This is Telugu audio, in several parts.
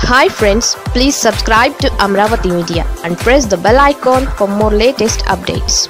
hi friends please subscribe to Amaravati media and press the bell icon for more latest updates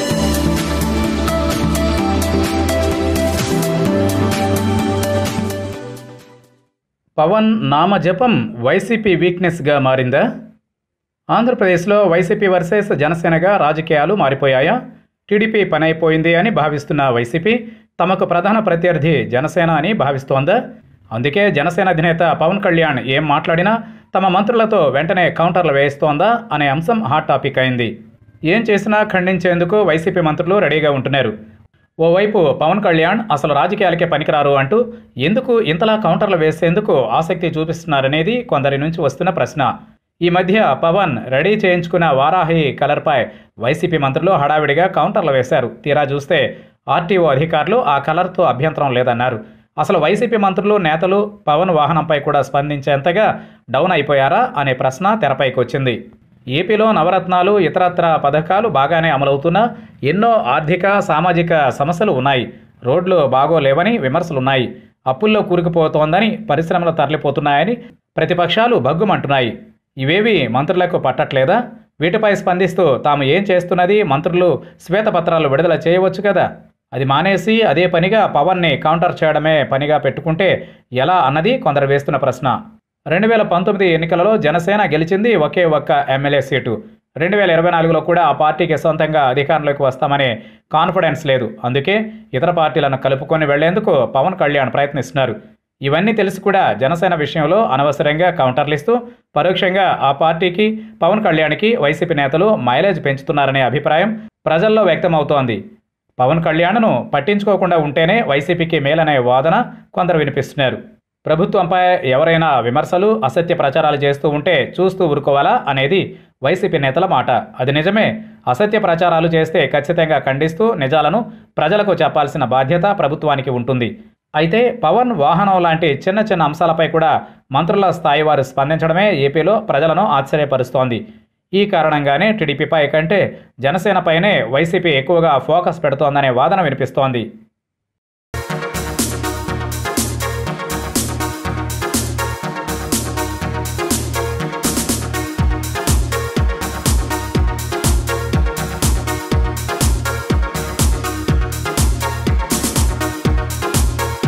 Pawan నామజపం వైసీపీ వీక్నెస్గా మారిందా ఆంధ్రప్రదేశ్లో వైసీపీ వర్సెస్ జనసేనగా రాజకీయాలు మారిపోయాయా టీడీపీ పని అయిపోయింది అని భావిస్తున్న వైసీపీ తమకు ప్రధాన ప్రత్యర్థి జనసేన అని భావిస్తోందా అందుకే జనసేన అధినేత పవన్ కళ్యాణ్ ఏం మాట్లాడినా తమ మంత్రులతో వెంటనే కౌంటర్లు వేయిస్తోందా అనే అంశం హాట్ టాపిక్ అయింది ఏం చేసినా ఖండించేందుకు వైసీపీ మంత్రులు రెడీగా ఉంటున్నారు ఓవైపు పవన్ కళ్యాణ్ అసలు రాజకీయాలకే పనికిరారు అంటూ ఎందుకు ఇంతలా కౌంటర్లు వేసేందుకు ఆసక్తి చూపిస్తున్నారనేది కొందరి నుంచి వస్తున్న ప్రశ్న ఈ మధ్య పవన్ రెడీ చేయించుకున్న వారాహి కలర్పై వైసీపీ మంత్రులు హడావిడిగా కౌంటర్లు వేశారు తీరా చూస్తే ఆర్టీఓ అధికారులు ఆ కలర్తో అభ్యంతరం లేదన్నారు అసలు వైసీపీ మంత్రులు నేతలు పవన్ వాహనంపై కూడా స్పందించేంతగా డౌన్ అయిపోయారా అనే ప్రశ్న తెరపైకి వచ్చింది ఏపీలో నవరత్నాలు ఇతరత్ర పథకాలు బాగానే అమలవుతున్నా ఎన్నో ఆర్థిక సామాజిక సమస్యలు ఉన్నాయి రోడ్లు బాగోలేవని విమర్శలున్నాయి అప్పుల్లో కూరుకుపోతోందని పరిశ్రమలు తరలిపోతున్నాయని ప్రతిపక్షాలు భగ్గుమంటున్నాయి ఇవేవి మంత్రులకు పట్టట్లేదా వీటిపై స్పందిస్తూ తాము ఏం చేస్తున్నది మంత్రులు శ్వేతపత్రాలు విడుదల చేయవచ్చు కదా అది మానేసి అదే పనిగా పవన్ని కౌంటర్ చేయడమే పనిగా పెట్టుకుంటే ఎలా అన్నది కొందరు వేస్తున్న ప్రశ్న రెండు వేల పంతొమ్మిది ఎన్నికలలో జనసేన గెలిచింది ఒకే ఒక్క ఎమ్మెల్యే సీటు రెండు వేల ఇరవై నాలుగులో కూడా ఆ పార్టీకి సొంతంగా అధికారంలోకి వస్తామనే కాన్ఫిడెన్స్ లేదు అందుకే ఇతర పార్టీలను కలుపుకొని వెళ్లేందుకు పవన్ కళ్యాణ్ ప్రయత్నిస్తున్నారు ఇవన్నీ తెలిసి కూడా జనసేన విషయంలో అనవసరంగా కౌంటర్లు ఇస్తూ పరోక్షంగా ఆ పార్టీకి పవన్ కళ్యాణ్కి వైసీపీ నేతలు మైలేజ్ పెంచుతున్నారనే అభిప్రాయం ప్రజల్లో వ్యక్తమవుతోంది పవన్ కళ్యాణ్ను పట్టించుకోకుండా ఉంటేనే వైసీపీకి మేలనే వాదన కొందరు వినిపిస్తున్నారు ప్రభుత్వంపై ఎవరైనా విమర్శలు అసత్య ప్రచారాలు చేస్తూ ఉంటే చూస్తూ ఊరుకోవాలా అనేది వైసీపీ నేతల మాట అది నిజమే అసత్య ప్రచారాలు చేస్తే ఖచ్చితంగా ఖండిస్తూ నిజాలను ప్రజలకు చెప్పాల్సిన బాధ్యత ప్రభుత్వానికి ఉంటుంది అయితే పవన్ వాహనం లాంటి చిన్న చిన్న అంశాలపై కూడా మంత్రుల స్థాయి వారు స్పందించడమే ఏపీలో ప్రజలను ఆశ్చర్యపరుస్తోంది ఈ కారణంగానే టీడీపీపై కంటే జనసేనపైనే వైసీపీ ఎక్కువగా ఫోకస్ పెడుతోందనే వాదన వినిపిస్తోంది